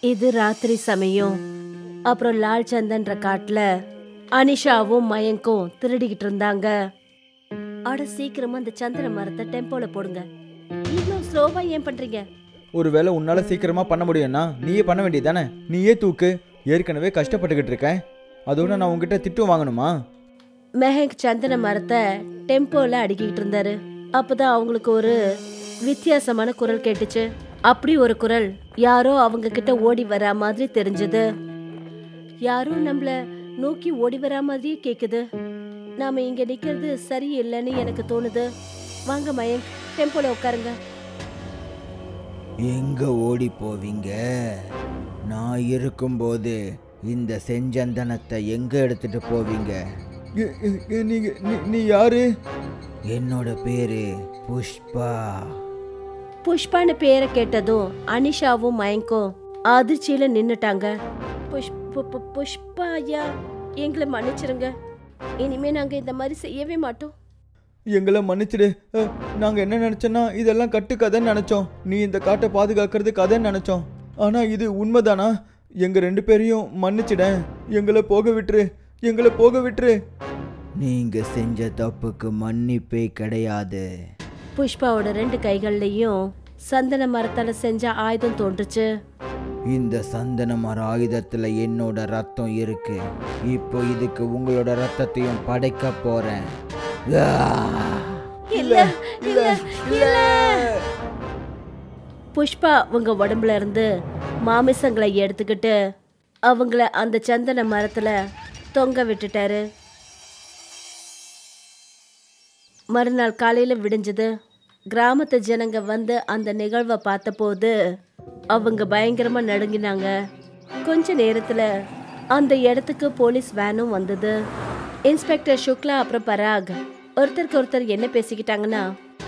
இது ராத்திரி சமயம் அப்புறம் லால் சந்தன்ற காட்டுல அனிஷாவும் மயங்கும் திருடிக்கிட்டு இருந்தாங்க அட சீக்கிரமா அந்த சந்திர மரத்தை டெம்போல போடுங்க இவ்வளோ ஸ்லோவா ஏன் பண்றீங்க ஒருவேளை உன்னால சீக்கிரமா பண்ண முடியும்னா நீயே பண்ண வேண்டியதானே நீயே தூக்கு ஏற்கனவே கஷ்டப்பட்டுக்கிட்டு இருக்கேன் அதோட நான் உங்ககிட்ட திட்டம் வாங்கணுமா மெஹக் சந்தன மரத்தை டெம்போல அடுக்கிட்டு இருந்தாரு அப்பதான் அவங்களுக்கு ஒரு வித்தியாசமான குரல் கேட்டுச்சு அப்படி ஒரு குரல் யாரோ அவங்க கிட்ட ஓடி வரா மாதிரி தெரிஞ்சது யாரோ நம்மள நோக்கி ஓடி வரா மாதிரியே கேக்குது நாம இங்க நிக்கிறது சரியில்லைன்னு எனக்கு தோணுது வாங்க மயங்க் டெம்போல உட்காருங்க எங்க ஓடி போவீங்க நான் இருக்கும்போது இந்த செஞ்சந்தனத்தை எங்க எடுத்துட்டு போவீங்க எ- எ- எ- நீங்க நீ- நீ யாரு என்னோட பேரு புஷ்பா புஷ்பான்னு பேரை கேட்டதும் அனிஷாவும் மயங்கும் அதிர்ச்சியில நின்னுட்டாங்க புஷ் பு- பு- புஷ்பா ஐயா எங்களை மன்னிச்சிருங்க இனிமே நாங்க இந்த மாதிரி செய்யவே மாட்டோம் எங்களை மன்னிச்சிடு அஹ், நாங்க என்ன நினைச்சோன்னா இதெல்லாம் கட்டு கதைன்னு நினைச்சோம் நீ இந்த காட்டை பாதுகாக்கிறது கதைன்னு நினைச்சோம் ஆனா இது உண்மைதானா எங்க ரெண்டு பேரையும் மன்னிச்சிடேன் எங்களை போக விட்டுரு எங்களை போக விட்டுரு நீங்க செஞ்ச தப்புக்கு மன்னிப்பே கிடையாது புஷ்பாவோட ரெண்டு கைகள்லயும் சந்தன மரத்தால செஞ்ச ஆயுதம் தோன்றுச்சு இந்த சந்தன மர ஆயுதத்துல என்னோட ரத்தம் இருக்கு இப்போ இதுக்கு உங்களோட ரத்தத்தையும் படைக்க போறேன் ஆ! இல்ல இல்ல இல்ல புஷ்பா அவங்க உடம்புல இருந்து மாமிசங்களை எடுத்துக்கிட்டு அவங்கள அந்த சந்தன மரத்துல தொங்க விட்டுட்டாரு மறுநாள் காலையில விடிஞ்சது கிராமத்து ஜனங்க வந்து அந்த நிகழ்வை பார்த்தபோது அவங்க பயங்கரமா நடுங்கினாங்க கொஞ்ச நேரத்துல அந்த இடத்துக்கு போலீஸ் வேனும் வந்தது இன்ஸ்பெக்டர் சுக்லா அப்புறம் பராக் ஒருத்தருக்கு ஒருத்தர் என்ன பேசிக்கிட்டாங்கன்னா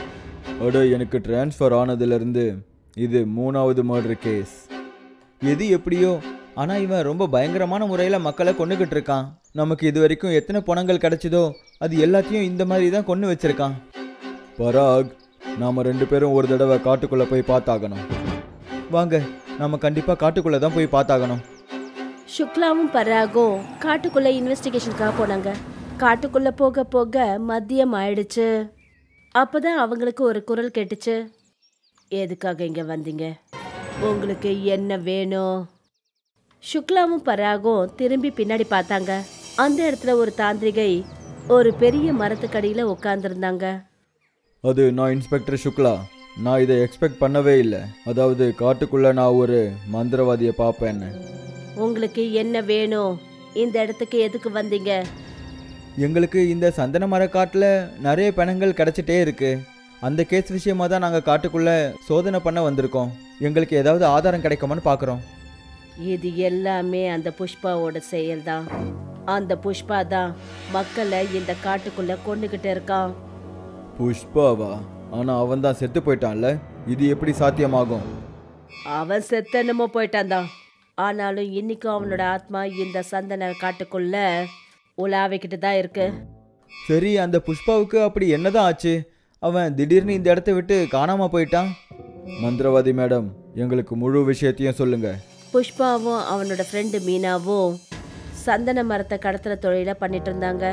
அட எனக்கு ட்ரான்ஸ்ஃபர் ஆனதுலேருந்து இது மூணாவது மர்டர் கேஸ் எது எப்படியோ ஆனால் இவன் ரொம்ப பயங்கரமான முறையில் மக்களை கொண்டுகிட்டு இருக்கான் நமக்கு இது வரைக்கும் எத்தனை பணங்கள் கிடைச்சதோ அது எல்லாத்தையும் இந்த மாதிரி தான் கொண்டு வச்சிருக்கான் பராக் நாம் ரெண்டு பேரும் ஒரு தடவை காட்டுக்குள்ளே போய் பார்த்தாகணும் வாங்க நம்ம கண்டிப்பாக காட்டுக்குள்ளே தான் போய் பார்த்தாகணும் சுக்லாவும் பராகும் காட்டுக்குள்ள இன்வெஸ்டிகேஷனுக்காக போனாங்க காட்டுக்குள்ள போக போக மதியம் ஆயிடுச்சு அப்பதான் அவங்களுக்கு ஒரு குரல் கேட்டுச்சு எதுக்காக இங்க வந்தீங்க உங்களுக்கு என்ன வேணும் சுக்லாவும் பராகும் திரும்பி பின்னாடி பார்த்தாங்க அந்த இடத்துல ஒரு தாந்திரிகை ஒரு பெரிய மரத்துக்கடியில உட்கார்ந்துருந்தாங்க அது நான் இன்ஸ்பெக்டர் சுக்லா நான் இதை எக்ஸ்பெக்ட் பண்ணவே இல்லை அதாவது காட்டுக்குள்ளே நான் ஒரு மந்திரவாதியை பார்ப்பேன்னு உங்களுக்கு என்ன வேணும் இந்த இடத்துக்கு எதுக்கு வந்தீங்க எங்களுக்கு இந்த சந்தன மரக்காட்டில் நிறைய பிணங்கள் கிடச்சிட்டே இருக்கு அந்த கேஸ் விஷயமா தான் நாங்கள் காட்டுக்குள்ளே சோதனை பண்ண வந்திருக்கோம் எங்களுக்கு ஏதாவது ஆதாரம் கிடைக்குமான்னு பார்க்குறோம் இது எல்லாமே அந்த புஷ்பாவோட செயல்தான் அந்த புஷ்பா தான் மக்களை இந்த காட்டுக்குள்ள கொண்டுகிட்டு இருக்கான் புஷ்பாவா ஆனால் அவன் தான் செத்து போயிட்டான்ல இது எப்படி சாத்தியமாகும் அவன் செத்தனமோ போயிட்டான் தான் ஆனாலும் இன்னைக்கும் அவனோட ஆத்மா இந்த சந்தன காட்டுக்குள்ள உலாவிக்கிட்டு தான் இருக்கு சரி அந்த புஷ்பாவுக்கு அப்படி என்னதான் ஆச்சு அவன் திடீர்னு இந்த இடத்த விட்டு காணாமல் போயிட்டான் மந்திரவாதி மேடம் எங்களுக்கு முழு விஷயத்தையும் சொல்லுங்க புஷ்பாவும் அவனோட ஃப்ரெண்டு மீனாவும் சந்தன மரத்தை கடத்துற தொழில பண்ணிட்டு இருந்தாங்க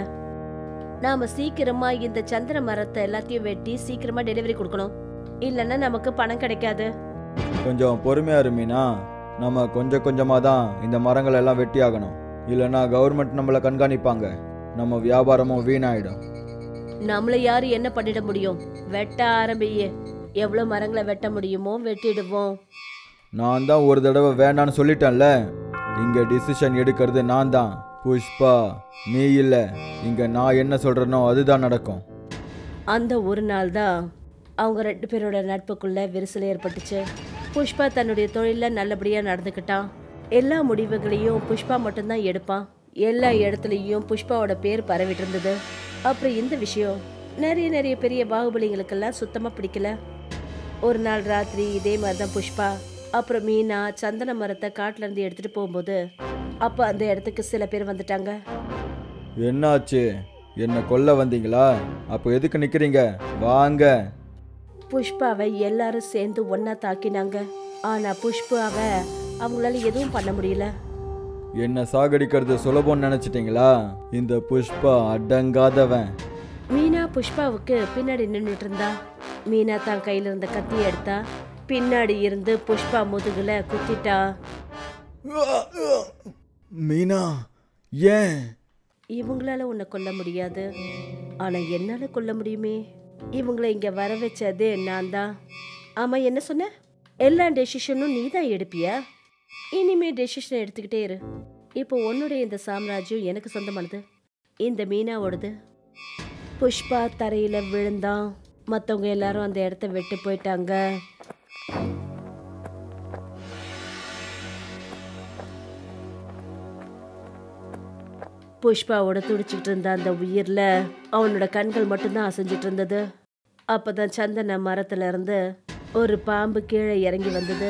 நாம சீக்கிரமா இந்த சந்திர மரத்தை எல்லாத்தையும் வெட்டி சீக்கிரமா டெலிவரி கொடுக்கணும் இல்லைன்னா நமக்கு பணம் கிடைக்காது கொஞ்சம் பொறுமையா இருமீனா நம்ம கொஞ்சம் கொஞ்சமாக தான் இந்த மரங்கள் எல்லாம் வெட்டி ஆகணும் இல்லைன்னா கவர்மெண்ட் நம்மளை கண்காணிப்பாங்க நம்ம வியாபாரமும் வீணாயிடும் நம்மள யாரு என்ன பண்ணிட முடியும் வெட்ட ஆரம்பியே எவ்வளவு மரங்களை வெட்ட முடியுமோ வெட்டிடுவோம் நான் தான் ஒரு தடவை வேண்டான்னு சொல்லிட்டேன்ல இங்கே டிசிஷன் எடுக்கிறது நான் தான் புஷ்பா நீ இல்லை இங்கே நான் என்ன சொல்கிறேனோ அதுதான் நடக்கும் அந்த ஒரு நாள் தான் அவங்க ரெண்டு பேரோட நட்புக்குள்ள விரிசல் ஏற்பட்டுச்சு புஷ்பா தன்னுடைய தொழில நல்லபடியா நடந்துக்கிட்டான் எல்லா முடிவுகளையும் புஷ்பா மட்டும்தான் எடுப்பான் எல்லா இடத்துலையும் புஷ்பாவோட பேர் பரவிட்டு இருந்தது அப்புறம் இந்த விஷயம் நிறைய நிறைய பெரிய பாகுபலிகளுக்கெல்லாம் சுத்தமா பிடிக்கல ஒரு நாள் ராத்திரி இதே மாதிரி தான் புஷ்பா அப்புறம் மீனா சந்தன மரத்தை காட்டுல இருந்து எடுத்துட்டு போகும்போது அப்ப அந்த இடத்துக்கு சில பேர் வந்துட்டாங்க என்னாச்சு என்னை கொல்ல வந்தீங்களா அப்போ எதுக்கு நிற்கிறீங்க வாங்க புஷ்பாவை எல்லாரும் சேர்ந்து ஒன்னா தாக்கினாங்க ஆனா புஷ்பாவை அவங்களால எதுவும் பண்ண முடியல என்ன சாகடிக்கிறது சுலபம்னு நினச்சிட்டிங்களா இந்த புஷ்பா அடங்காதவன் மீனா புஷ்பாவுக்கு பின்னாடி நின்றுட்டு இருந்தா மீனா தான் கையில இருந்த கத்தியை எடுத்தா பின்னாடி இருந்து புஷ்பா முதுகுல குத்திட்டா மீனா ஏன் இவங்களால உன்னை கொல்ல முடியாது ஆனா என்னால கொல்ல முடியுமே இவங்கள இங்க வர வச்சதே நான் தான் ஆமா என்ன சொன்ன எல்லா டெசிஷனும் நீ தான் எடுப்பியா இனிமே டெசிஷன் எடுத்துக்கிட்டே இரு இப்போ உன்னுடைய இந்த சாம்ராஜ்யம் எனக்கு சொந்தமானது இந்த மீனாவோடது புஷ்பா தரையில விழுந்தான் மத்தவங்க எல்லாரும் அந்த இடத்த விட்டு போயிட்டாங்க புஷ்பாவோட துடிச்சிட்டு இருந்த அந்த உயிர்ல அவனோட கண்கள் மட்டும்தான் அசைஞ்சிட்டு இருந்தது அப்பதான் சந்தன மரத்துல இருந்து ஒரு பாம்பு கீழே இறங்கி வந்தது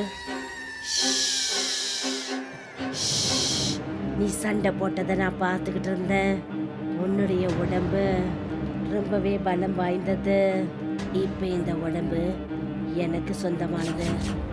நீ சண்டை போட்டதை நான் பார்த்துக்கிட்டு இருந்தேன் உன்னுடைய உடம்பு ரொம்பவே பலம் வாய்ந்தது இப்போ இந்த உடம்பு எனக்கு சொந்தமானது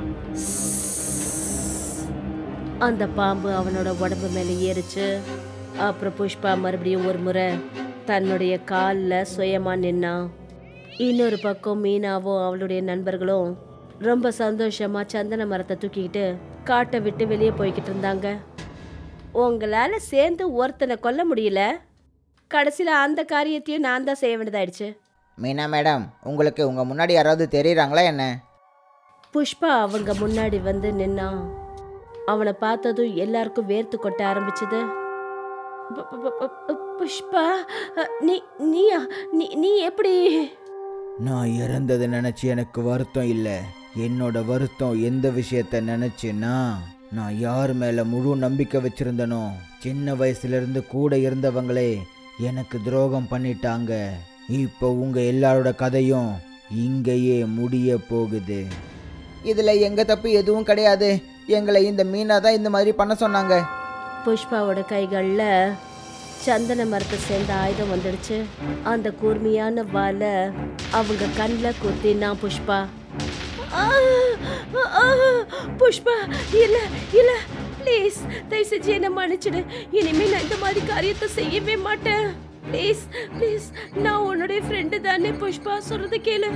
அந்த பாம்பு அவனோட உடம்பு மேலே ஏறிச்சு அப்புறம் புஷ்பா மறுபடியும் ஒரு முறை தன்னுடைய காலில் சுயமா நின்னான் இன்னொரு பக்கம் மீனாவும் அவளுடைய நண்பர்களும் ரொம்ப சந்தோஷமா சந்தன மரத்தை தூக்கிக்கிட்டு காட்டை விட்டு வெளியே போய்கிட்டு இருந்தாங்க உங்களால சேர்ந்து ஒருத்தனை கொல்ல முடியல கடைசியில் அந்த காரியத்தையும் நான் தான் செய்ய வேண்டியதாயிடுச்சு மீனா மேடம் உங்களுக்கு உங்கள் முன்னாடி யாராவது தெரியுறாங்களா என்ன புஷ்பா அவங்க முன்னாடி வந்து நின்னான் அவனை பார்த்ததும் எல்லாருக்கும் வேர்த்து கொட்ட ஆரம்பிச்சது பு- பு- பு- பு- புஷ்பா அ, நீ நீயா நீ நீ எப்படி நான் இறந்ததை நினச்சி எனக்கு வருத்தம் இல்லை என்னோட வருத்தம் எந்த விஷயத்த நினச்சின்னா நான் யார் மேலே முழு நம்பிக்கை வச்சிருந்தனோ சின்ன வயசுலேருந்து கூட இருந்தவங்களே எனக்கு துரோகம் பண்ணிட்டாங்க இப்போ உங்கள் எல்லாரோட கதையும் இங்கேயே முடிய போகுது இதில் எங்கள் தப்பு எதுவும் கிடையாது எங்களை இந்த மீனா தான் இந்த மாதிரி பண்ண சொன்னாங்க புஷ்பாவோட கைகளில் சந்தன மரத்தை சேர்ந்த ஆயுதம் வந்துடுச்சு அந்த கூர்மையான வாலை அவங்க கண்ணில் குத்தினான் புஷ்பா ஆ, ஆ, புஷ்பா இல்ல இல்ல ப்ளீஸ் தயவு செஞ்சு என்ன மன்னிச்சிடு இனிமே நான் இந்த மாதிரி காரியத்தை செய்யவே மாட்டேன் ப்ளீஸ் ப்ளீஸ் நான் உன்னுடைய ஃப்ரெண்டு தானே புஷ்பா சொல்றது கேளு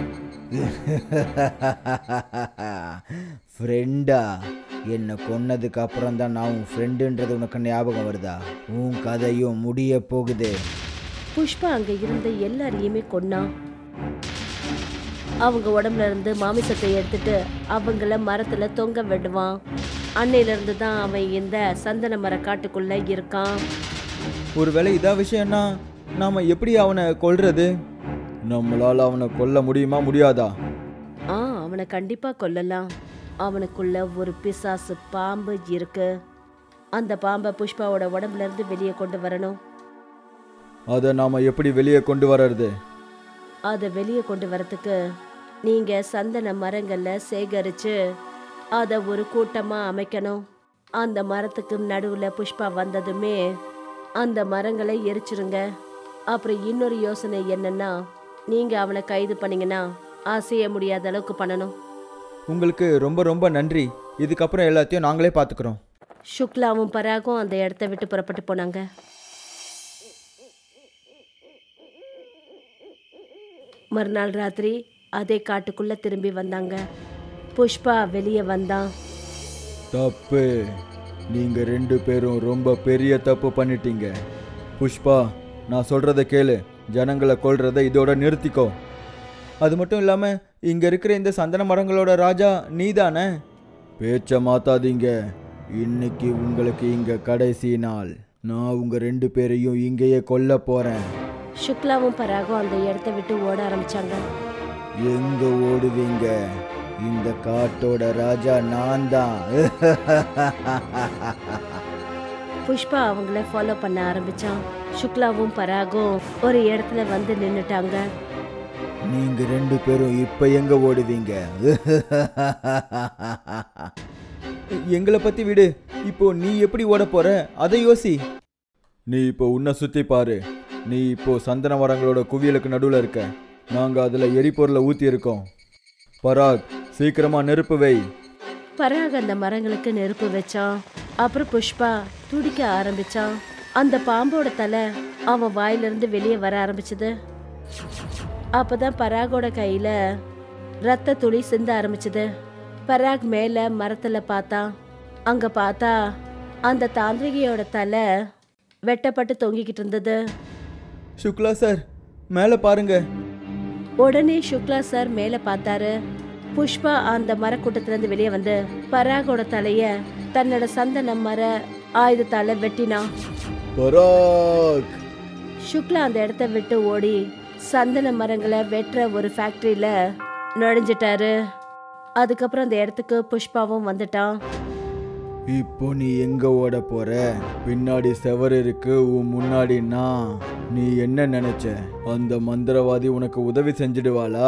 ஃப்ரெண்டா என்னை கொன்னதுக்கு அப்புறம் தான் நான் உன் ஃப்ரெண்டுன்றது உனக்கு ஞாபகம் வருதா உன் கதையும் முடிய போகுது புஷ்பா அங்க இருந்த எல்லாரையுமே கொன்னான் அவங்க உடம்புல இருந்து மாமிசத்தை எடுத்துட்டு அவங்கள மரத்துல தொங்க விடுவான் அன்னையில இருந்து தான் அவன் இந்த சந்தன மர காட்டுக்குள்ள இருக்கான் ஒருவேளை இதா விஷயம்னா நாம எப்படி அவனை கொல்றது நம்மளால அவனை கொல்ல முடியுமா முடியாதா ஆ அவனை கண்டிப்பா கொல்லலாம் அவனுக்குள்ள ஒரு பிசாசு பாம்பு இருக்கு அந்த பாம்பை புஷ்பாவோட உடம்புல இருந்து வெளியே கொண்டு வரணும் அதை நாம எப்படி வெளியே கொண்டு வர்றது அதை வெளியே கொண்டு வரத்துக்கு நீங்க சந்தன மரங்கள்ல சேகரிச்சு அதை ஒரு கூட்டமா அமைக்கணும் அந்த மரத்துக்கு நடுவுல புஷ்பா வந்ததுமே அந்த மரங்களை எரிச்சிருங்க அப்புறம் இன்னொரு யோசனை என்னன்னா நீங்க அவனை கைது பண்ணீங்கன்னா அசைய முடியாத அளவுக்கு பண்ணணும் உங்களுக்கு ரொம்ப ரொம்ப நன்றி இதுக்கப்புறம் எல்லாத்தையும் நாங்களே பார்த்துக்குறோம் சுக்லாவும் பராகும் அந்த இடத்த விட்டு புறப்பட்டு போனாங்க மறுநாள் ராத்திரி அதே காட்டுக்குள்ள திரும்பி வந்தாங்க புஷ்பா வெளியே வந்தான் தப்பு நீங்க ரெண்டு பேரும் ரொம்ப பெரிய தப்பு பண்ணிட்டீங்க புஷ்பா நான் சொல்றத கேளு ஜனங்களை கொல்றத இதோட நிறுத்திக்கோ அது மட்டும் இல்லாம இங்க இருக்கிற இந்த சந்தன மரங்களோட ராஜா நீதானே பேச்ச மாத்தாதீங்க இன்னைக்கு உங்களுக்கு இங்க கடைசி நாள் நான் உங்க ரெண்டு பேரையும் இங்கேயே கொல்ல போறேன் சுக்லாவும் பராகும் அந்த இடத்த விட்டு ஓட ஆரம்பிச்சாங்க எங்க ஓடுவீங்க இந்த காட்டோட ராஜா நான் தான் புஷ்பா அவங்கள ஃபாலோ பண்ண ஆரம்பிச்சான் சுக்லாவும் பராகும் ஒரு இடத்துல வந்து நின்னுட்டாங்க நீங்க ரெண்டு பேரும் இப்ப எங்க ஓடுவீங்க எங்களை பத்தி விடு இப்போ நீ எப்படி ஓட போற அதை யோசி நீ இப்போ உன்னை சுத்தி பாரு நீ இப்போ சந்தன மரங்களோட குவியலுக்கு நடுவில் இருக்க நாங்க அதுல எரிபொருளை ஊத்தி இருக்கோம் பராக் சீக்கிரமா நெருப்பு வை பராக் அந்த மரங்களுக்கு நெருப்பு வச்சான் அப்புறம் புஷ்பா துடிக்க ஆரம்பிச்சான் அந்த பாம்போட தலை அவன் வாயிலிருந்து வெளியே வர ஆரம்பிச்சது அப்பதான் பராகோட கையில ரத்த துளி சிந்த ஆரம்பிச்சது பராக் மேல மரத்துல பார்த்தான் அங்க பார்த்தா அந்த தாந்திரிகையோட தலை வெட்டப்பட்டு தொங்கிக்கிட்டு இருந்தது சுக்லா சார் மேலே பாருங்க உடனே சுக்லா சார் மேல பார்த்தாரு புஷ்பா அந்த மரக்கூட்டத்திலிருந்து வெளியே வந்து பராகோட தலைய தன்னோட சந்தன மர ஆயுதத்தால வெட்டினான் பராக் சுக்லா அந்த இடத்த விட்டு ஓடி சந்தன மரங்களை வெட்டுற ஒரு ஃபேக்டரியில நுழைஞ்சிட்டாரு அதுக்கப்புறம் அந்த இடத்துக்கு புஷ்பாவும் வந்துட்டான் இப்போ நீ எங்க ஓட போற பின்னாடி செவர் இருக்கு உன் முன்னாடி நான் நீ என்ன நினைச்ச அந்த மந்திரவாதி உனக்கு உதவி செஞ்சிடுவாளா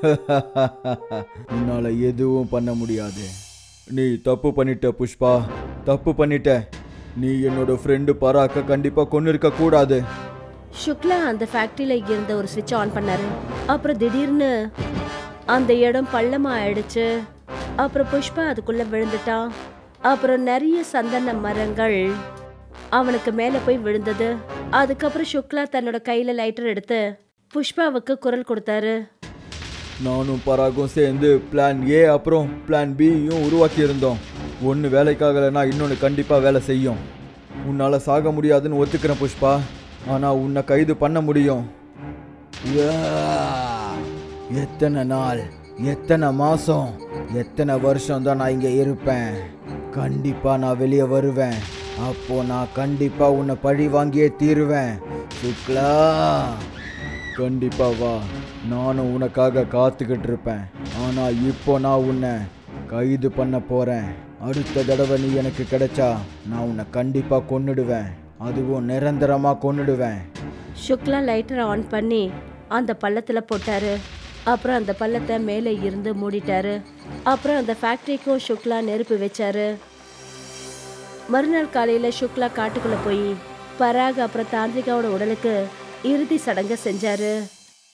உன்னால எதுவும் பண்ண முடியாது நீ தப்பு பண்ணிட்ட புஷ்பா தப்பு பண்ணிட்ட நீ என்னோட ஃப்ரெண்டு பராக்க கண்டிப்பா கொண்டு இருக்க கூடாது சுக்லா அந்த ஃபேக்டரியில இருந்த ஒரு சுவிட்ச் ஆன் பண்ணாரு அப்புறம் திடீர்னு அந்த இடம் பள்ளமா ஆயிடுச்சு அப்புறம் புஷ்பா அதுக்குள்ள விழுந்துட்டான் அப்புறம் நிறைய சந்தன மரங்கள் அவனுக்கு மேல போய் விழுந்தது அதுக்கப்புறம் சுக்லா தன்னோட கையில லைட்டர் எடுத்து புஷ்பாவுக்கு குரல் கொடுத்தாரு நானும் பராகும் சேர்ந்து பிளான் ஏ அப்புறம் பிளான் பியும் உருவாக்கி இருந்தோம் ஒன்று வேலைக்காகலைன்னா இன்னொன்று கண்டிப்பாக வேலை செய்யும் உன்னால் சாக முடியாதுன்னு ஒத்துக்கிறேன் புஷ்பா ஆனால் உன்னை கைது பண்ண முடியும் யா! எத்தனை நாள் எத்தனை மாசம் எத்தனை வருஷம் தான் நான் இங்க இருப்பேன் கண்டிப்பா நான் வெளியே வருவேன் அப்போ நான் கண்டிப்பா உன்னை பழி வாங்கியே தீருவேன் சுக்லா கண்டிப்பா வா நானும் உனக்காக காத்துக்கிட்டு இருப்பேன் ஆனால் இப்போ நான் உன்னை கைது பண்ண போறேன் அடுத்த தடவை நீ எனக்கு கிடைச்சா நான் உன்னை கண்டிப்பா கொன்னுடுவேன் அதுவும் நிரந்தரமா கொன்னுடுவேன் சுக்லா லைட்டரை ஆன் பண்ணி அந்த பள்ளத்துல போட்டாரு அப்புறம் அந்த பள்ளத்தை மேலே இருந்து மூடிட்டாரு அப்புறம் அந்த ஃபேக்டரிக்கும் சுக்லா நெருப்பு வச்சாரு மறுநாள் காலையில சுக்லா காட்டுக்குள்ள போய் பராக் அப்புறம் தாந்திரிகாவோட உடலுக்கு இறுதி சடங்கை செஞ்சாரு